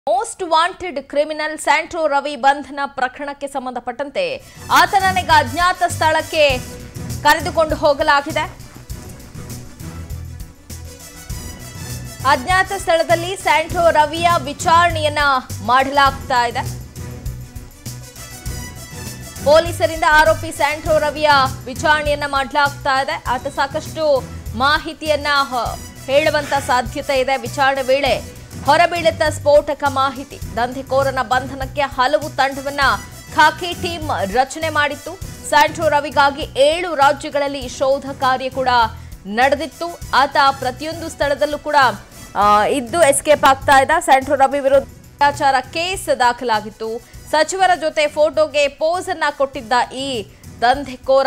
most wanted criminal Santro Ravi ಬಂಧನ ಪ್ರಕರಣಕ್ಕೆ ಸಂಬಂಧಪಟ್ಟಂತೆ ಆತನನ್ನೀಗ ಅಜ್ಞಾತ ಸ್ಥಳಕ್ಕೆ ಕರೆದುಕೊಂಡು ಹೋಗಲಾಗಿದೆ ಅಜ್ಞಾತ ಸ್ಥಳದಲ್ಲಿ ಸ್ಯಾಂಟ್ರೋ ರವಿಯ ವಿಚಾರಣೆಯನ್ನ ಮಾಡಲಾಗ್ತಾ ಇದೆ ಪೊಲೀಸರಿಂದ ಆರೋಪಿ ಸ್ಯಾಂಟ್ರೋ ರವಿಯ ವಿಚಾರಣೆಯನ್ನ ಮಾಡಲಾಗ್ತಾ ಇದೆ ಆತ ಸಾಕಷ್ಟು ಮಾಹಿತಿಯನ್ನ ಹ- ಹೇಳುವಂತ ಸಾಧ್ಯತೆ ಇದೆ ವಿಚಾರಣೆ ವೇಳೆ ಹೊರಬೀಳುತ್ತ ಸ್ಫೋಟಕ ಮಾಹಿತಿ ದಂಧೆಕೋರನ ಬಂಧನಕ್ಕೆ ಹಲವು ತಂಡವನ್ನ ಖಾಕಿ ಟೀಮ್ ರಚನೆ ಮಾಡಿತ್ತು ಸ್ಯಾಂಟ್ರೋ ರವಿಗಾಗಿ ಏಳು ರಾಜ್ಯಗಳಲ್ಲಿ ಶೋಧ ಕಾರ್ಯ ಕೂಡ ನಡೆದಿತ್ತು ಆತ ಪ್ರತಿಯೊಂದು ಸ್ಥಳದಲ್ಲೂ ಕೂಡ ಆ, ಇದ್ದು ಎಸ್ಕೇಪ್ ಆಗ್ತಾ ಇದ್ದ ಸ್ಯಾಂಟ್ರೋ ರವಿ ವಿರುದ್ಧ ಭ್ರಷ್ಟಾಚಾರ ಕೇಸ್ ದಾಖಲಾಗಿತ್ತು ಸಚಿವರ ಜೊತೆ ಫೋಟೋಗೆ ಪೋಸ್ ಅನ್ನ ಕೊಟ್ಟಿದ್ದ ಈ ದಂಧೆಕೋರ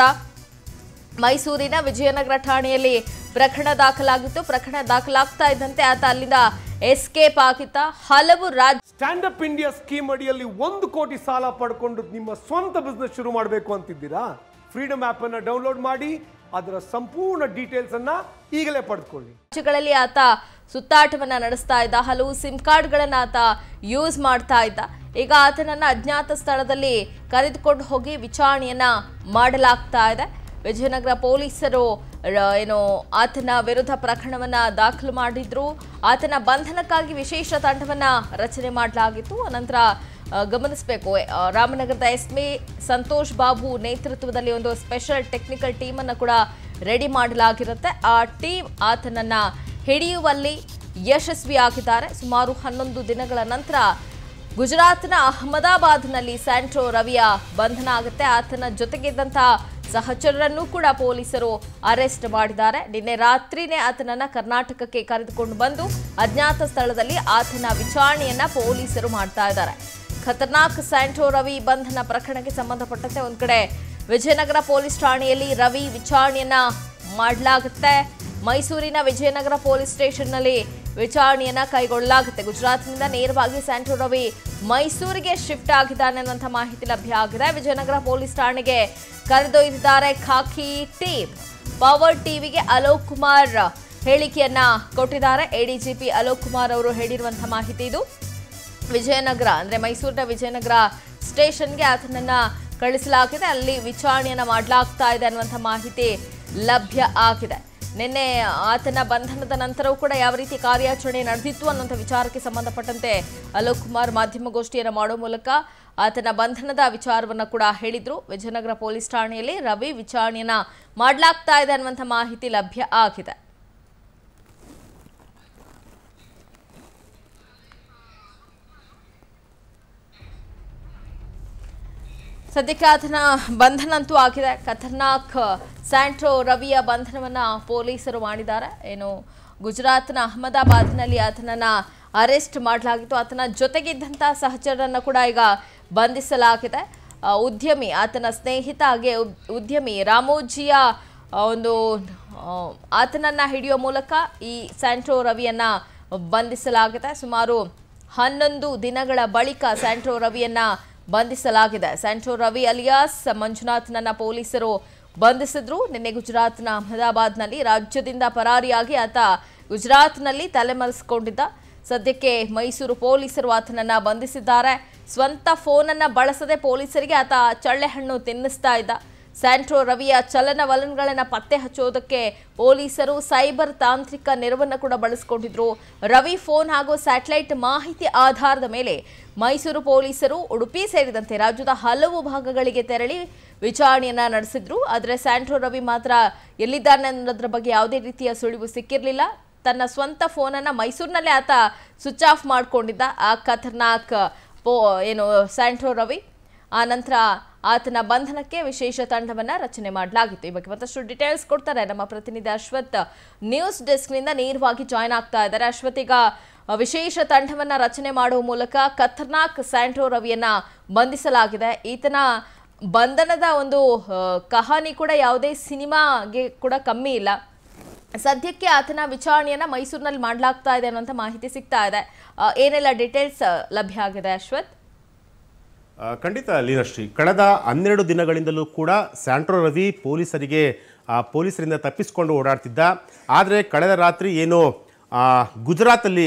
ಮೈಸೂರಿನ ವಿಜಯನಗರ ಠಾಣೆಯಲ್ಲಿ ಪ್ರಕರಣ ದಾಖಲಾಗಿತ್ತು ಪ್ರಕರಣ ದಾಖಲಾಗ್ತಾ ಇದ್ದಂತೆ ಆತ ಅಲ್ಲಿಂದ ಎಸ್ಕೇಪ್ ಆಗಿದ್ದ ಹಲವು ರಾಜ್ಯ ಸ್ಟ್ಯಾಂಡ್ ಅಪ್ ಇಂಡಿಯಾ ಸ್ಕೀಮ್ ಅಡಿಯಲ್ಲಿ ಒಂದು ಕೋಟಿ ಸಾಲ ಪಡ್ಕೊಂಡು ನಿಮ್ಮ ಸ್ವಂತ ಬಿಸ್ನೆಸ್ ಶುರು ಮಾಡಬೇಕು ಅಂತಿದ್ದೀರಾ ಫ್ರೀಡಮ್ ಆಪ್ ಅನ್ನ ಡೌನ್ಲೋಡ್ ಮಾಡಿ ಅದರ ಸಂಪೂರ್ಣ ಡೀಟೇಲ್ಸ್ ಅನ್ನ ಈಗಲೇ ಪಡೆದುಕೊಳ್ಳಿ ರಾಜ್ಯಗಳಲ್ಲಿ ಆತ ಸುತ್ತಾಟವನ್ನ ನಡೆಸ್ತಾ ಇದ್ದ ಹಲವು ಸಿಮ್ ಕಾರ್ಡ್ಗಳನ್ನ ಆತ ಯೂಸ್ ಮಾಡ್ತಾ ಇದ್ದ ಈಗ ಆತನನ್ನ ಅಜ್ಞಾತ ಸ್ಥಳದಲ್ಲಿ ಕರೆದುಕೊಂಡು ಹೋಗಿ ವಿಚಾರಣೆಯನ್ನ ಮಾಡಲಾಗ್ತಾ ಇದೆ ವಿಜಯನಗರ ಪೊಲೀಸರು ರ- ಏನು ಆತನ ವಿರುದ್ಧ ಪ್ರಕರಣವನ್ನ ದಾಖಲು ಮಾಡಿದ್ರು ಆತನ ಬಂಧನಕ್ಕಾಗಿ ವಿಶೇಷ ತಂಡವನ್ನ ರಚನೆ ಮಾಡಲಾಗಿತ್ತು ಅನಂತರ ಆ, ಗಮನಿಸಬೇಕು ಆ, ರಾಮನಗರದ ಎಸ್ ಮಿ ಸಂತೋಷ್ ಬಾಬು ನೇತೃತ್ವದಲ್ಲಿ ಒಂದು ಸ್ಪೆಷಲ್ ಟೆಕ್ನಿಕಲ್ ಟೀಮ್ ಅನ್ನು ಕೂಡ ರೆಡಿ ಮಾಡಲಾಗಿರುತ್ತೆ ಆ ಟೀಮ್ ಆತನನ್ನ ಹಿಡಿಯುವಲ್ಲಿ ಯಶಸ್ವಿಯಾಗಿದ್ದಾರೆ ಸುಮಾರು ಹನ್ನೊಂದು ದಿನಗಳ ನಂತರ ಗುಜರಾತ್ನ ಅಹಮದಾಬಾದ್ನಲ್ಲಿ ಸ್ಯಾಂಟ್ರೋ ರವಿಯ ಬಂಧನ ಆಗುತ್ತೆ ಆತನ ಜೊತೆಗಿದ್ದಂತಹ ಸಹಚರರನ್ನು ಕೂಡ ಪೊಲೀಸರು ಅರೆಸ್ಟ್ ಮಾಡಿದ್ದಾರೆ ನಿನ್ನೆ ರಾತ್ರಿನೇ ಆತನನ್ನ ಕರ್ನಾಟಕಕ್ಕೆ ಕರೆದುಕೊಂಡು ಬಂದು ಅಜ್ಞಾತ ಸ್ಥಳದಲ್ಲಿ ಆತನ ವಿಚಾರಣೆಯನ್ನ ಪೊಲೀಸರು ಮಾಡ್ತಾ ಇದ್ದಾರೆ ಖತರ್ನಾಕ್ ಸ್ಯಾಂಟ್ರೋ ರವಿ ಬಂಧನ ಪ್ರಕರಣಕ್ಕೆ ಸಂಬಂಧಪಟ್ಟಂತೆ ಒಂದ್ ಕಡೆ ವಿಜಯನಗರ ಪೊಲೀಸ್ ಠಾಣೆಯಲ್ಲಿ ರವಿ ವಿಚಾರಣೆಯನ್ನ ಮಾಡಲಾಗುತ್ತೆ ಮೈಸೂರಿನ ವಿಜಯನಗರ ಪೊಲೀಸ್ ಸ್ಟೇಷನ್ನಲ್ಲಿ ವಿಚಾರಣೆಯನ್ನ ಕೈಗೊಳ್ಳಲಾಗುತ್ತೆ ಗುಜರಾತ್ನಿಂದ ನೇರವಾಗಿ ಸ್ಯಾಂಟ್ರೋ ರವಿ ಮೈಸೂರಿಗೆ ಶಿಫ್ಟ್ ಆಗಿದ್ದಾನೆ ಅನ್ನುವಂಥ ಮಾಹಿತಿ ಲಭ್ಯ ಆಗಿದೆ ವಿಜಯನಗರ ಪೊಲೀಸ್ ಠಾಣೆಗೆ ಕರೆದೊಯ್ದಿದ್ದಾರೆ ಖಾಕಿ ಟೀಮ್ ಪವರ್ ಟಿವಿಗೆ ಅಲೋಕ್ ಕುಮಾರ್ ಹೇಳಿಕೆಯನ್ನ ಕೊಟ್ಟಿದ್ದಾರೆ ಎಡಿಜಿಪಿ ಅಲೋಕ್ ಕುಮಾರ್ ಅವರು ಹೇಳಿರುವಂತಹ ಮಾಹಿತಿ ಇದು ವಿಜಯನಗರ ಅಂದ್ರೆ ಮೈಸೂರಿನ ವಿಜಯನಗರ ಸ್ಟೇಷನ್ಗೆ ಆತನನ್ನ ಕಳಿಸಲಾಗಿದೆ ಅಲ್ಲಿ ವಿಚಾರಣೆಯನ್ನ ಮಾಡಲಾಗ್ತಾ ಇದೆ ಅನ್ನುವಂಥ ಮಾಹಿತಿ ಲಭ್ಯ ಆಗಿದೆ ನಿನ್ನೆ ಆತನ ಬಂಧನದ ನಂತರವೂ ಕೂಡ ಯಾವ ರೀತಿ ಕಾರ್ಯಾಚರಣೆ ನಡೆದಿತ್ತು ಅನ್ನುವಂಥ ವಿಚಾರಕ್ಕೆ ಸಂಬಂಧಪಟ್ಟಂತೆ ಅಲೋಕ್ ಕುಮಾರ್ ಮಾಧ್ಯಮಗೋಷ್ಠಿಯನ್ನು ಮಾಡೋ ಮೂಲಕ ಆತನ ಬಂಧನದ ವಿಚಾರವನ್ನ ಕೂಡ ಹೇಳಿದ್ರು ವಿಜಯನಗರ ಪೊಲೀಸ್ ಠಾಣೆಯಲ್ಲಿ ರವಿ ವಿಚಾರಣೆಯನ್ನ ಮಾಡಲಾಗ್ತಾ ಇದೆ ಅನ್ನುವಂಥ ಮಾಹಿತಿ ಲಭ್ಯ ಆಗಿದೆ ಸದ್ಯಕ್ಕೆ ಆತನ ಬಂಧನ ಅಂತೂ ಆಗಿದೆ ಖತರ್ನಾಕ್ ಸ್ಯಾಂಟ್ರೋ ರವಿಯ ಬಂಧನವನ್ನ ಪೊಲೀಸರು ಮಾಡಿದ್ದಾರೆ ಏನು ಗುಜರಾತ್ನ ಅಹಮದಾಬಾದ್ನಲ್ಲಿ ಆತನನ್ನ ಅರೆಸ್ಟ್ ಮಾಡಲಾಗಿತ್ತು ಆತನ ಜೊತೆಗಿದ್ದಂಥ ಸಹಚರರನ್ನು ಕೂಡ ಈಗ ಬಂಧಿಸಲಾಗಿದೆ ಆ, ಉದ್ಯಮಿ ಆತನ ಸ್ನೇಹಿತ ಹಾಗೆ ಉದ್- ಉದ್ಯಮಿ ರಾಮೋಜಿಯ ಆ, ಒಂದು ಆ, ಆತನನ್ನ ಹಿಡಿಯುವ ಮೂಲಕ ಈ ಸ್ಯಾಂಟ್ರೋ ರವಿಯನ್ನ ಬಂಧಿಸಲಾಗಿದೆ ಸುಮಾರು ಹನ್ನೊಂದು ದಿನಗಳ ಬಳಿಕ ಸ್ಯಾಂಟ್ರೋ ರವಿಯನ್ನ ಬಂಧಿಸಲಾಗಿದೆ ಸ್ಯಾಂಟ್ರೋ ರವಿ ಅಲಿಯಾಸ್ ಮಂಜುನಾಥ್ನನ್ನ ಪೊಲೀಸರು ಬಂಧಿಸಿದ್ರು ನಿನ್ನೆ ಗುಜರಾತ್ನ ಅಹಮದಾಬಾದ್ನಲ್ಲಿ ರಾಜ್ಯದಿಂದ ಪರಾರಿಯಾಗಿ ಆತ ಗುಜರಾತ್ನಲ್ಲಿ ತಲೆಮರೆಸಿಕೊಂಡಿದ್ದ ಸದ್ಯಕ್ಕೆ ಮೈಸೂರು ಪೊಲೀಸರು ಆತನನ್ನ ಬಂಧಿಸಿದ್ದಾರೆ ಸ್ವಂತ ಫೋನನ್ನ ಬಳಸದೆ ಪೊಲೀಸರಿಗೆ ಆತ ಚಳ್ಳೆಹಣ್ಣು ತಿನ್ನಿಸ್ತಾ ಇದ್ದ ಸ್ಯಾಂಟ್ರೋ ರವಿಯ ಚಲನವಲನಗಳನ್ನು ಪತ್ತೆ ಹಚ್ಚೋದಕ್ಕೆ ಪೊಲೀಸರು ಸೈಬರ್ ತಾಂತ್ರಿಕ ನೆರವನ್ನು ಕೂಡ ಬಳಸಿಕೊಂಡಿದ್ರು ರವಿ ಫೋನ್ ಹಾಗೂ ಸ್ಯಾಟಲೈಟ್ ಮಾಹಿತಿ ಆಧಾರದ ಮೇಲೆ ಮೈಸೂರು ಪೊಲೀಸರು ಉಡುಪಿ ಸೇರಿದಂತೆ ರಾಜ್ಯದ ಹಲವು ಭಾಗಗಳಿಗೆ ತೆರಳಿ ವಿಚಾರಣೆಯನ್ನ ನಡೆಸಿದ್ರು ಆದರೆ ಸ್ಯಾಂಟ್ರೋ ರವಿ ಮಾತ್ರ ಎಲ್ಲಿದ್ದಾನೆ ಅನ್ನೋದ್ರ ಬಗ್ಗೆ ಯಾವುದೇ ರೀತಿಯ ಸುಳಿವು ಸಿಕ್ಕಿರಲಿಲ್ಲ ತನ್ನ ಸ್ವಂತ ಫೋನನ್ನು ಮೈಸೂರಿನಲ್ಲೇ ಆತ ಸ್ವಿಚ್ ಆಫ್ ಮಾಡ್ಕೊಂಡಿದ್ದ ಆ ಖತರ್ನಾಕ್ ಪೋ ಏನು ಸ್ಯಾಂಟ್ರೋ ರವಿ ಆ ನಂತರ ಆತನ ಬಂಧನಕ್ಕೆ ವಿಶೇಷ ತಂಡವನ್ನ ರಚನೆ ಮಾಡಲಾಗಿತ್ತು ಈ ಬಗ್ಗೆ ಮತ್ತಷ್ಟು ಡೀಟೇಲ್ಸ್ ಕೊಡ್ತಾರೆ ನಮ್ಮ ಪ್ರತಿನಿಧಿ ಅಶ್ವಥ್ ನ್ಯೂಸ್ ಡೆಸ್ಕ್ನಿಂದ ನೇರವಾಗಿ ಜಾಯ್ನ್ ಆಗ್ತಾ ಇದ್ದಾರೆ ಅಶ್ವಥ್ ಈಗ ಆ, ವಿಶೇಷ ತಂಡವನ್ನ ರಚನೆ ಮಾಡುವ ಮೂಲಕ ಖತರ್ನಾಕ್ ಸ್ಯಾಂಟ್ರೋ ರವಿಯನ್ನ ಬಂಧಿಸಲಾಗಿದೆ ಈತನ ಬಂಧನದ ಒಂದು ಆ, ಕಹಾನಿ ಕೂಡ ಯಾವುದೇ ಸಿನಿಮಾಗೆ ಕೂಡ ಕಮ್ಮಿ ಇಲ್ಲ ಸದ್ಯಕ್ಕೆ ಆತನ ವಿಚಾರಣೆಯನ್ನ ಮೈಸೂರಿನಲ್ಲಿ ಮಾಡಲಾಗ್ತಾ ಇದೆ ಅನ್ನುವಂಥ ಮಾಹಿತಿ ಸಿಗ್ತಾ ಇದೆ ಆ, ಏನೆಲ್ಲ ಡೀಟೇಲ್ಸ್ ಲಭ್ಯ ಆಗಿದೆ ಅಶ್ವಥ್ ಆ, ಖಂಡಿತ ಲೀನಶ್ರೀ ಕಳೆದ ಹನ್ನೆರಡು ದಿನಗಳಿಂದಲೂ ಕೂಡ ಸ್ಯಾಂಟ್ರೋ ರವಿ ಪೊಲೀಸರಿಗೆ ಆ, ಪೊಲೀಸರಿಂದ ತಪ್ಪಿಸಿಕೊಂಡು ಓಡಾಡ್ತಿದ್ದ ಆದರೆ ಕಳೆದ ರಾತ್ರಿ ಏನು ಆ, ಗುಜರಾತಲ್ಲಿ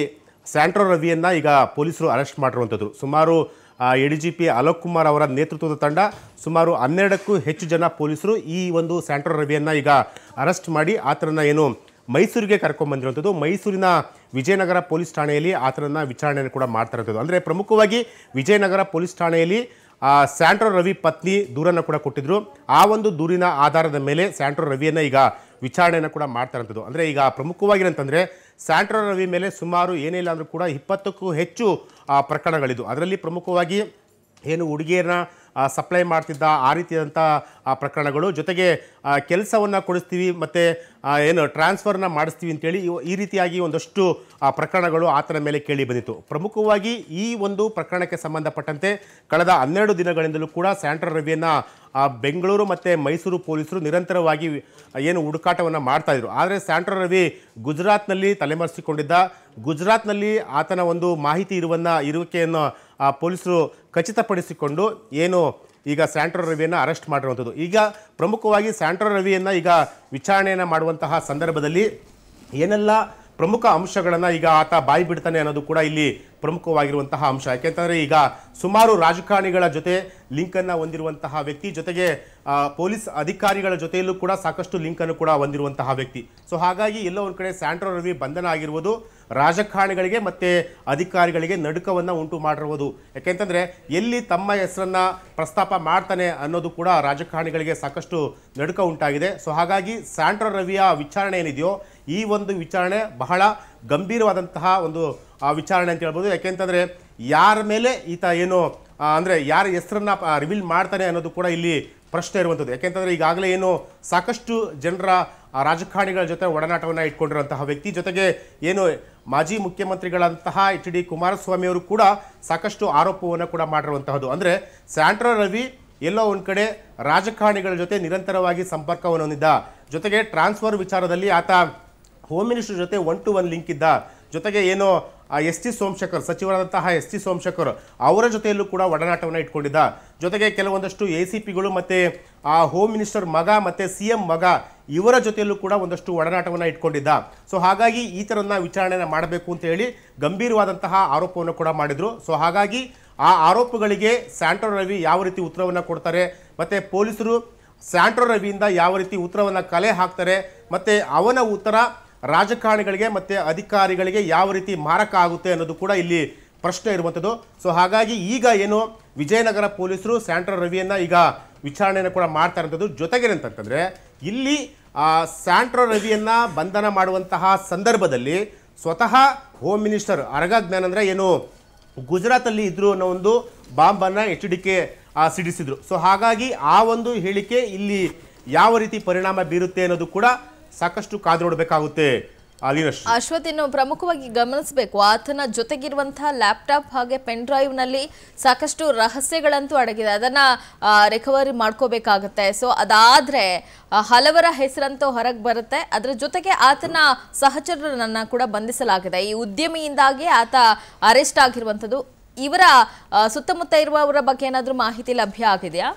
ಸ್ಯಾಂಟ್ರೋ ರವಿಯನ್ನ ಈಗ ಪೊಲೀಸರು ಅರೆಸ್ಟ್ ಮಾಡಿರುವಂಥದ್ದು ಸುಮಾರು A D G P Alok Kumar ಅವರ ನೇತೃತ್ವದ ತಂಡ ಸುಮಾರು ಹನ್ನೆರಡಕ್ಕೂ ಹೆಚ್ಚು ಜನ ಪೊಲೀಸರು ಈ ಒಂದು ಸ್ಯಾಂಟ್ರೋ ರವಿಯನ್ನ ಈಗ ಅರೆಸ್ಟ್ ಮಾಡಿ ಆತನನ್ನ ಏನು ಮೈಸೂರಿಗೆ ಕರ್ಕೊಂಡ್ಬಂದಿರುವಂಥದ್ದು ಮೈಸೂರಿನ ವಿಜಯನಗರ ಪೊಲೀಸ್ ಠಾಣೆಯಲ್ಲಿ ಆತನನ್ನ ವಿಚಾರಣೆಯನ್ನು ಕೂಡ ಮಾಡ್ತಾ ಇರೋದು ಅಂದರೆ ಪ್ರಮುಖವಾಗಿ ವಿಜಯನಗರ ಪೊಲೀಸ್ ಠಾಣೆಯಲ್ಲಿ ಆ, ಸ್ಯಾಂಟ್ರೋ ರವಿ ಪತ್ನಿ ದೂರನ್ನು ಕೂಡ ಕೊಟ್ಟಿದ್ರು ಆ ಒಂದು ದೂರಿನ ಆಧಾರದ ಮೇಲೆ ಸ್ಯಾಂಟ್ರೋ ರವಿಯನ್ನು ಈಗ ವಿಚಾರಣೆಯನ್ನು ಕೂಡ ಮಾಡ್ತಾ ಇರೋಂಥದ್ದು ಅಂದರೆ ಈಗ ಪ್ರಮುಖವಾಗಿ ಏನಂತಂದರೆ ಸ್ಯಾಂಟ್ರೋ ರವಿ ಮೇಲೆ ಸುಮಾರು ಏನಿಲ್ಲ ಅಂದರೂ ಕೂಡ ಇಪ್ಪತ್ತಕ್ಕೂ ಹೆಚ್ಚು ಆ, ಪ್ರಕರಣಗಳಿದ್ದು ಅದರಲ್ಲಿ ಪ್ರಮುಖವಾಗಿ ಏನು ಹುಡುಗಿಯರನ್ನ ಸಪ್ಲೈ ಮಾಡ್ತಿದ್ದ ಆ ರೀತಿಯಾದಂಥ ಆ, ಪ್ರಕರಣಗಳು ಜೊತೆಗೆ ಕೆಲಸವನ್ನು ಕೊಡಿಸ್ತೀವಿ ಮತ್ತು ಏನು ಟ್ರಾನ್ಸ್ಫರ್ನ ಮಾಡಿಸ್ತೀವಿ ಅಂತೇಳಿ ಇವ- ಈ ರೀತಿಯಾಗಿ ಒಂದಷ್ಟು ಆ, ಪ್ರಕರಣಗಳು ಆತನ ಮೇಲೆ ಕೇಳಿ ಬಂದಿತ್ತು ಪ್ರಮುಖವಾಗಿ ಈ ಒಂದು ಪ್ರಕರಣಕ್ಕೆ ಸಂಬಂಧಪಟ್ಟಂತೆ ಕಳೆದ ಹನ್ನೆರಡು ದಿನಗಳಿಂದಲೂ ಕೂಡ ಸ್ಯಾಂಟ್ರೋ ರವಿಯನ್ನು ಆ, ಬೆಂಗಳೂರು ಮತ್ತು ಮೈಸೂರು ಪೊಲೀಸರು ನಿರಂತರವಾಗಿ ಏನು ಹುಡುಕಾಟವನ್ನು ಮಾಡ್ತಾ ಇದ್ರು ಆದರೆ ಸ್ಯಾಂಟ್ರೋ ರವಿ ಗುಜರಾತ್ನಲ್ಲಿ ತಲೆಮರೆಸಿಕೊಂಡಿದ್ದ ಗುಜರಾತ್ನಲ್ಲಿ ಆತನ ಒಂದು ಮಾಹಿತಿ ಇರುವನ್ನ ಇರುವಿಕೆಯನ್ನು ಆ, ಪೊಲೀಸರು ಖಚಿತಪಡಿಸಿಕೊಂಡು ಏನು ಈಗ ಸ್ಯಾಂಟ್ರೋ ರವಿಯನ್ನು ಅರೆಸ್ಟ್ ಮಾಡಿರುವಂಥದ್ದು ಈಗ ಪ್ರಮುಖವಾಗಿ ಸ್ಯಾಂಟ್ರೋ ರವಿಯನ್ನು ಈಗ ವಿಚಾರಣೆಯನ್ನು ಮಾಡುವಂತಹ ಸಂದರ್ಭದಲ್ಲಿ ಏನೆಲ್ಲ ಪ್ರಮುಖ ಅಂಶಗಳನ್ನು ಈಗ ಆತ ಬಾಯಿ ಬಿಡ್ತಾನೆ ಅನ್ನೋದು ಕೂಡ ಇಲ್ಲಿ ಪ್ರಮುಖವಾಗಿರುವಂತಹ ಅಂಶ ಯಾಕೆಂತಂದರೆ ಈಗ ಸುಮಾರು ರಾಜಕಾರಣಿಗಳ ಜೊತೆ ಲಿಂಕನ್ನು ಹೊಂದಿರುವಂತಹ ವ್ಯಕ್ತಿ ಜೊತೆಗೆ ಆ, ಪೊಲೀಸ್ ಅಧಿಕಾರಿಗಳ ಜೊತೆಯಲ್ಲೂ ಕೂಡ ಸಾಕಷ್ಟು ಲಿಂಕನ್ನು ಕೂಡ ಹೊಂದಿರುವಂತಹ ವ್ಯಕ್ತಿ ಸೊ ಹಾಗಾಗಿ ಎಲ್ಲೋ ಒಂದು ಕಡೆ ಸ್ಯಾಂಟ್ರೋ ರವಿ ಬಂಧನ ಆಗಿರುವುದು ರಾಜಕಾರಣಿಗಳಿಗೆ ಮತ್ತು ಅಧಿಕಾರಿಗಳಿಗೆ ನಡುಕವನ್ನು ಉಂಟು ಮಾಡಿರುವುದು ಯಾಕೆಂತಂದರೆ ಎಲ್ಲಿ ತಮ್ಮ ಹೆಸರನ್ನ ಪ್ರಸ್ತಾಪ ಮಾಡ್ತಾನೆ ಅನ್ನೋದು ಕೂಡ ರಾಜಕಾರಣಿಗಳಿಗೆ ಸಾಕಷ್ಟು ನಡುಕ ಉಂಟಾಗಿದೆ ಸೊ ಹಾಗಾಗಿ ಸ್ಯಾಂಟ್ರೋ ರವಿಯ ವಿಚಾರಣೆ ಏನಿದೆಯೋ ಈ ಒಂದು ವಿಚಾರಣೆ ಬಹಳ ಗಂಭೀರವಾದಂತಹ ಒಂದು ಆ, ವಿಚಾರಣೆ ಅಂತ ಹೇಳ್ಬೋದು ಯಾಕೆಂತಂದರೆ ಯಾರ ಮೇಲೆ ಈತ ಏನು ಆ, ಅಂದ್ರೆ ಯಾರ ಹೆಸರನ್ನ ರಿವೀಲ್ ಮಾಡ್ತಾನೆ ಅನ್ನೋದು ಕೂಡ ಇಲ್ಲಿ ಪ್ರಶ್ನೆ ಇರುವಂಥದ್ದು ಯಾಕೆಂತಂದ್ರೆ ಈಗಾಗಲೇ ಏನು ಸಾಕಷ್ಟು ಜನರ ಆ, ರಾಜಕಾರಣಿಗಳ ಜೊತೆ ಒಡನಾಟವನ್ನು ಇಟ್ಕೊಂಡಿರುವಂತಹ ವ್ಯಕ್ತಿ ಜೊತೆಗೆ ಏನು ಮಾಜಿ ಮುಖ್ಯಮಂತ್ರಿಗಳಂತಹ ಎಚ್ ಡಿ ಕುಮಾರಸ್ವಾಮಿ ಅವರು ಕೂಡ ಸಾಕಷ್ಟು ಆರೋಪವನ್ನು ಕೂಡ ಮಾಡಿರುವಂತಹದ್ದು ಅಂದ್ರೆ ಸ್ಯಾಂಟ್ರೋ ರವಿ ಎಲ್ಲೋ ಒಂದು ಕಡೆ ರಾಜಕಾರಣಿಗಳ ಜೊತೆ ನಿರಂತರವಾಗಿ ಸಂಪರ್ಕವನ್ನು ಹೊಂದಿದ್ದ ಜೊತೆಗೆ ಟ್ರಾನ್ಸ್ಫರ್ ವಿಚಾರದಲ್ಲಿ ಆತ ಹೋಮ್ ಮಿನಿಸ್ಟರ್ ಜೊತೆ ಒನ್ ಟು ಒನ್ ಲಿಂಕ್ ಇದ್ದ ಜೊತೆಗೆ ಏನು ಎಸ್ ಟಿ ಸೋಮಶೇಖರ್ ಸಚಿವರಾದಂತಹ ಎಸ್ ಟಿ ಸೋಮಶೇಖರ್ ಅವರ ಜೊತೆಯಲ್ಲೂ ಕೂಡ ಒಡನಾಟವನ್ನು ಇಟ್ಕೊಂಡಿದ್ದ ಜೊತೆಗೆ ಕೆಲವೊಂದಷ್ಟು ಎ ಸಿ ಪಿಗಳು ಮತ್ತು ಆ ಹೋಮ್ ಮಿನಿಸ್ಟರ್ ಮಗ ಮತ್ತು ಸಿ ಎಂ ಮಗ ಇವರ ಜೊತೆಯಲ್ಲೂ ಕೂಡ ಒಂದಷ್ಟು ಒಡನಾಟವನ್ನು ಇಟ್ಕೊಂಡಿದ್ದ ಸೊ ಹಾಗಾಗಿ ಈ ಥರನ್ನ ವಿಚಾರಣೆನ ಮಾಡಬೇಕು ಅಂತ ಹೇಳಿ ಗಂಭೀರವಾದಂತಹ ಆರೋಪವನ್ನು ಕೂಡ ಮಾಡಿದ್ರು ಸೊ ಹಾಗಾಗಿ ಆ ಆರೋಪಗಳಿಗೆ ಸ್ಯಾಂಟ್ರೋ ರವಿ ಯಾವ ರೀತಿ ಉತ್ತರವನ್ನು ಕೊಡ್ತಾರೆ ಮತ್ತು ಪೊಲೀಸರು ಸ್ಯಾಂಟ್ರೋ ರವಿಯಿಂದ ಯಾವ ರೀತಿ ಉತ್ತರವನ್ನು ಕಲೆ ಹಾಕ್ತಾರೆ ಮತ್ತು ಅವನ ಉತ್ತರ ರಾಜಕಾರಣಿಗಳಿಗೆ ಮತ್ತು ಅಧಿಕಾರಿಗಳಿಗೆ ಯಾವ ರೀತಿ ಮಾರಕ ಆಗುತ್ತೆ ಅನ್ನೋದು ಕೂಡ ಇಲ್ಲಿ ಪ್ರಶ್ನೆ ಇರುವಂಥದ್ದು ಸೊ ಹಾಗಾಗಿ ಈಗ ಏನು ವಿಜಯನಗರ ಪೊಲೀಸರು ಸ್ಯಾಂಟ್ರೋ ರವಿಯನ್ನ ಈಗ ವಿಚಾರಣೆಯನ್ನು ಕೂಡ ಮಾಡ್ತಾ ಇರೋಂಥದ್ದು ಜೊತೆಗೆ ಅಂತಂತಂದ್ರೆ ಇಲ್ಲಿ ಆ, ಸ್ಯಾಂಟ್ರೋ ರವಿಯನ್ನ ಬಂಧನ ಮಾಡುವಂತಹ ಸಂದರ್ಭದಲ್ಲಿ ಸ್ವತಃ ಹೋಮ್ ಮಿನಿಸ್ಟರ್ ಅರಗ ಜ್ಞಾನ್ ಅಂದ್ರೆ ಏನು ಗುಜರಾತಲ್ಲಿ ಇದ್ರು ಅನ್ನೋ ಒಂದು ಬಾಂಬನ್ನು ಎಚ್ ಡಿ ಕೆ ಸಿಡಿಸಿದ್ರು ಸೊ ಹಾಗಾಗಿ ಆ ಒಂದು ಹೇಳಿಕೆ ಇಲ್ಲಿ ಯಾವ ರೀತಿ ಪರಿಣಾಮ ಬೀರುತ್ತೆ ಅನ್ನೋದು ಕೂಡ ಸಾಕಷ್ಟು ಕಾದು ನೋಡಬೇಕಾಗುತ್ತೆ ಲೀನಶ್ರೀ ಅಶ್ವಥ್ ಇನ್ನು ಪ್ರಮುಖವಾಗಿ ಗಮನಿಸಬೇಕು ಆತನ ಜೊತೆಗಿರುವಂತಹ ಲ್ಯಾಪ್ಟಾಪ್ ಹಾಗೆ ಪೆನ್ ಡ್ರೈವ್ ನಲ್ಲಿ ಸಾಕಷ್ಟು ರಹಸ್ಯಗಳಂತೂ ಅಡಗಿದೆ ಅದನ್ನ ರಿಕವರಿ ಮಾಡ್ಕೋಬೇಕಾಗತ್ತೆ ಸೊ ಅದಾದ್ರೆ ಆ, ಹಲವರ ಹೆಸರಂತೂ ಹೊರಗೆ ಬರುತ್ತೆ ಅದರ ಜೊತೆಗೆ ಆತನ ಸಹಚರರನ್ನ ಕೂಡ ಬಂಧಿಸಲಾಗಿದೆ ಈ ಉದ್ಯಮಿಯಿಂದಾಗಿ ಆತ ಅರೆಸ್ಟ್ ಆಗಿರುವಂಥದ್ದು ಇವರ ಆ, ಸುತ್ತಮುತ್ತ ಇರುವವರ ಬಗ್ಗೆ ಏನಾದರೂ ಮಾಹಿತಿ ಲಭ್ಯ ಆಗಿದೆಯಾ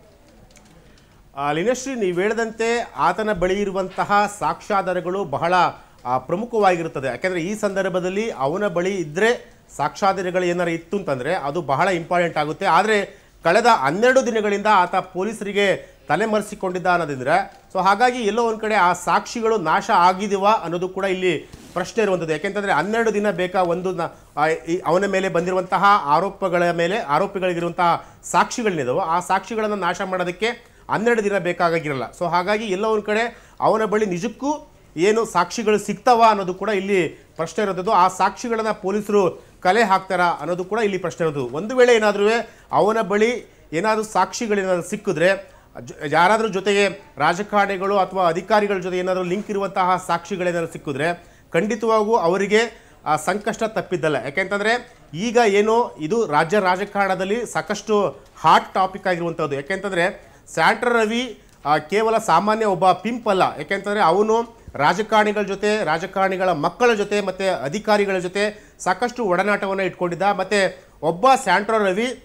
ಆ, ಲೀನಶ್ರೀ ನೀವು ಹೇಳಿದಂತೆ ಆತನ ಬಳಿ ಇರುವಂತಹ ಸಾಕ್ಷ್ಯಾಧಾರಗಳು ಬಹಳ ಆ, ಪ್ರಮುಖವಾಗಿರುತ್ತದೆ ಯಾಕೆಂದರೆ ಈ ಸಂದರ್ಭದಲ್ಲಿ ಅವನ ಬಳಿ ಇದ್ದರೆ ಸಾಕ್ಷ್ಯಾಧಾರಗಳು ಏನಾರು ಇತ್ತು ಅಂತಂದರೆ ಅದು ಬಹಳ ಇಂಪಾರ್ಟೆಂಟ್ ಆಗುತ್ತೆ ಆದರೆ ಕಳೆದ ಹನ್ನೆರಡು ದಿನಗಳಿಂದ ಆತ ಪೊಲೀಸರಿಗೆ ತಲೆಮರೆಸಿಕೊಂಡಿದ್ದ ಅನ್ನೋದಿದ್ರೆ ಸೊ ಹಾಗಾಗಿ ಎಲ್ಲೋ ಒಂದು ಕಡೆ ಆ ಸಾಕ್ಷಿಗಳು ನಾಶ ಆಗಿದೆವಾ ಅನ್ನೋದು ಕೂಡ ಇಲ್ಲಿ ಪ್ರಶ್ನೆ ಇರುವಂಥದ್ದು ಯಾಕೆಂತಂದರೆ ಹನ್ನೆರಡು ದಿನ ಬೇಕಾ ಒಂದು ನ- ಆ, ಈ ಅವನ ಮೇಲೆ ಬಂದಿರುವಂತಹ ಆರೋಪಗಳ ಮೇಲೆ ಆರೋಪಿಗಳಿಗಿರುವಂತಹ ಸಾಕ್ಷಿಗಳನ್ನಿದಾವೋ ಆ ಸಾಕ್ಷಿಗಳನ್ನು ನಾಶ ಮಾಡೋದಕ್ಕೆ ಹನ್ನೆರಡು ದಿನ ಬೇಕಾಗಿರಲ್ಲ ಸೊ ಹಾಗಾಗಿ ಎಲ್ಲೋ ಒಂದು ಕಡೆ ಅವನ ಬಳಿ ನಿಜಕ್ಕೂ ಏನು ಸಾಕ್ಷಿಗಳು ಸಿಗ್ತಾವ ಅನ್ನೋದು ಕೂಡ ಇಲ್ಲಿ ಪ್ರಶ್ನೆ ಇರೋದು ಆ ಸಾಕ್ಷಿಗಳನ್ನು ಪೊಲೀಸರು ಕಲೆ ಹಾಕ್ತಾರಾ ಅನ್ನೋದು ಕೂಡ ಇಲ್ಲಿ ಪ್ರಶ್ನೆ ಇರೋದು ಒಂದು ವೇಳೆ ಏನಾದರೂ ಅವನ ಬಳಿ ಏನಾದರೂ ಸಾಕ್ಷಿಗಳೇನಾದರೂ ಸಿಕ್ಕಿದ್ರೆ ಜೊ- ಯಾರಾದರೂ ಜೊತೆಗೆ ರಾಜಕಾರಣಿಗಳು ಅಥವಾ ಅಧಿಕಾರಿಗಳ ಜೊತೆ ಏನಾದರೂ ಲಿಂಕ್ ಇರುವಂತಹ ಸಾಕ್ಷಿಗಳೇನಾದರೂ ಸಿಕ್ಕಿದ್ರೆ ಖಂಡಿತವಾಗೂ ಅವರಿಗೆ ಆ ಸಂಕಷ್ಟ ತಪ್ಪಿದ್ದಲ್ಲ ಯಾಕೆಂತಂದರೆ ಈಗ ಏನು ಇದು ರಾಜ್ಯ ರಾಜಕಾರಣದಲ್ಲಿ ಸಾಕಷ್ಟು ಹಾಟ್ ಟಾಪಿಕ್ ಆಗಿರುವಂಥದ್ದು ಯಾಕೆಂತಂದರೆ ಸ್ಯಾಂಟ್ರ ರವಿ ಆ, ಕೇವಲ ಸಾಮಾನ್ಯ ಒಬ್ಬ ಪಿಂಪ್ ಅಲ್ಲ ಯಾಕೆಂತಂದರೆ ಅವನು ರಾಜಕಾರಣಿಗಳ ಜೊತೆ ರಾಜಕಾರಣಿಗಳ ಮಕ್ಕಳ ಜೊತೆ ಮತ್ತು ಅಧಿಕಾರಿಗಳ ಜೊತೆ ಸಾಕಷ್ಟು ಒಡನಾಟವನ್ನು ಇಟ್ಕೊಂಡಿದ್ದ ಮತ್ತು ಒಬ್ಬ ಸ್ಯಾಂಟ್ರೋ ರವಿ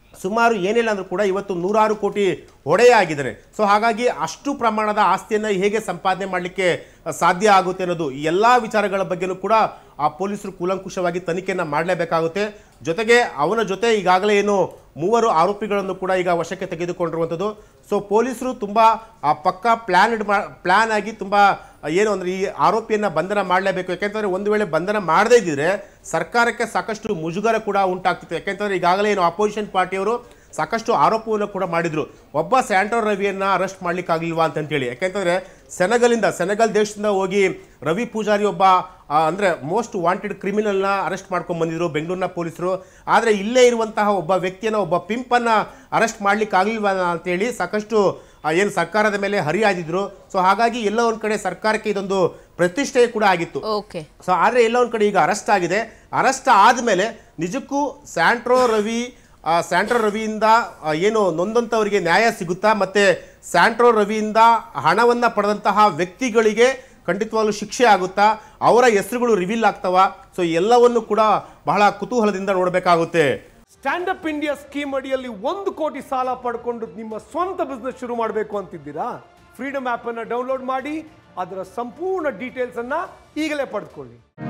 ಸುಮಾರು ಏನಿಲ್ಲ ಅಂದ್ರೂ ಕೂಡ ಇವತ್ತು ನೂರಾರು ಕೋಟಿ ಹೊಡೆಯ ಆಗಿದ್ದಾರೆ ಸೊ ಹಾಗಾಗಿ ಅಷ್ಟು ಪ್ರಮಾಣದ ಆಸ್ತಿಯನ್ನು ಹೇಗೆ ಸಂಪಾದನೆ ಮಾಡಲಿಕ್ಕೆ ಸಾಧ್ಯ ಆಗುತ್ತೆ ಅನ್ನೋದು ಈ ಎಲ್ಲ ವಿಚಾರಗಳ ಬಗ್ಗೆನೂ ಕೂಡ ಆ ಪೊಲೀಸರು ಕೂಲಂಕುಷವಾಗಿ ತನಿಖೆಯನ್ನು ಮಾಡಲೇಬೇಕಾಗುತ್ತೆ ಜೊತೆಗೆ ಅವನ ಜೊತೆ ಈಗಾಗಲೇ ಏನು ಮೂವರು ಆರೋಪಿಗಳನ್ನು ಕೂಡ ಈಗ ವಶಕ್ಕೆ ತೆಗೆದುಕೊಂಡಿರುವಂಥದ್ದು ಸೊ ಪೊಲೀಸರು ತುಂಬ ಆ ಪಕ್ಕ ಪ್ಲ್ಯಾನ್ ಪ್ಲ್ಯಾನ್ ಆಗಿ ತುಂಬ ಏನು ಅಂದರೆ ಈ ಆರೋಪಿಯನ್ನು ಬಂಧನ ಮಾಡಲೇಬೇಕು ಯಾಕೆಂತಂದರೆ ಒಂದು ವೇಳೆ ಬಂಧನ ಮಾಡದೇ ಇದ್ದಿದ್ರೆ ಸರ್ಕಾರಕ್ಕೆ ಸಾಕಷ್ಟು ಮುಜುಗರ ಕೂಡ ಉಂಟಾಗ್ತಿತ್ತು ಯಾಕೆಂತಂದರೆ ಈಗಾಗಲೇ ಏನು ಅಪೋಸಿಷನ್ ಪಾರ್ಟಿಯವರು ಸಾಕಷ್ಟು ಆರೋಪವನ್ನು ಕೂಡ ಮಾಡಿದ್ರು ಒಬ್ಬ ಸ್ಯಾಂಟ್ರೋ ರವಿಯನ್ನ ಅರೆಸ್ಟ್ ಮಾಡ್ಲಿಕ್ಕಾಗಿಲ್ವಾ ಅಂತಂತೇಳಿ ಯಾಕೆಂತಂದ್ರೆ ಸೆನೆಗಲಿಂದ ಸೆನೆಗಲ್ ದೇಶದಿಂದ ಹೋಗಿ ರವಿ ಪೂಜಾರಿ ಒಬ್ಬ ಆ, ಅಂದ್ರೆ ಮೋಸ್ಟ್ ವಾಂಟೆಡ್ ಕ್ರಿಮಿನಲ್ನ ಅರೆಸ್ಟ್ ಮಾಡ್ಕೊಂಡು ಬಂದಿದ್ರು ಬೆಂಗಳೂರಿನ ಪೊಲೀಸರು ಆದರೆ ಇಲ್ಲೇ ಇರುವಂತಹ ಒಬ್ಬ ವ್ಯಕ್ತಿಯನ್ನ ಒಬ್ಬ ಪಿಂಪನ್ನ ಅರೆಸ್ಟ್ ಮಾಡ್ಲಿಕ್ಕಾಗಲಿಲ್ವಾ ಅಂತೇಳಿ ಸಾಕಷ್ಟು ಆ, ಏನು ಸರ್ಕಾರದ ಮೇಲೆ ಹರಿಯಾದಿದ್ರು ಸೊ ಹಾಗಾಗಿ ಎಲ್ಲ ಒಂದು ಕಡೆ ಸರ್ಕಾರಕ್ಕೆ ಇದೊಂದು ಪ್ರತಿಷ್ಠೆ ಕೂಡ ಆಗಿತ್ತು ಓಕೆ ಸೊ ಆದರೆ ಎಲ್ಲ ಒಂದು ಕಡೆ ಈಗ ಅರೆಸ್ಟ್ ಆಗಿದೆ ಅರೆಸ್ಟ್ ಆದಮೇಲೆ ನಿಜಕ್ಕೂ ಸ್ಯಾಂಟ್ರೋ ರವಿ ಆ, ಸ್ಯಾಂಟ್ರೋ ರವಿಯಿಂದ ಆ, ಏನು ನೊಂದಂಥವರಿಗೆ ನ್ಯಾಯ ಸಿಗುತ್ತಾ ಮತ್ತೆ ಸ್ಯಾಂಟ್ರೋ ರವಿಯಿಂದ ಹಣವನ್ನು ಪಡೆದಂತಹ ವ್ಯಕ್ತಿಗಳಿಗೆ ಖಂಡಿತವಾಗ್ಲೂ ಶಿಕ್ಷೆ ಆಗುತ್ತಾ ಅವರ ಹೆಸರುಗಳು ರಿವೀಲ್ ಆಗ್ತಾವ ಸೊ ಎಲ್ಲವನ್ನು ಕೂಡ ಬಹಳ ಕುತೂಹಲದಿಂದ ನೋಡಬೇಕಾಗುತ್ತೆ ಸ್ಟ್ಯಾಂಡ್ ಅಪ್ ಇಂಡಿಯಾ ಸ್ಕೀಮ್ ಅಡಿಯಲ್ಲಿ ಒಂದು ಕೋಟಿ ಸಾಲ ಪಡ್ಕೊಂಡು ನಿಮ್ಮ ಸ್ವಂತ ಬಿಸ್ನೆಸ್ ಶುರು ಮಾಡಬೇಕು ಅಂತಿದ್ದೀರಾ ಫ್ರೀಡಮ್ ಆಪ್ ಅನ್ನ ಡೌನ್ಲೋಡ್ ಮಾಡಿ ಅದರ ಸಂಪೂರ್ಣ ಡೀಟೇಲ್ಸ್ ಅನ್ನ ಈಗಲೇ ಪಡೆದುಕೊಳ್ಳಿ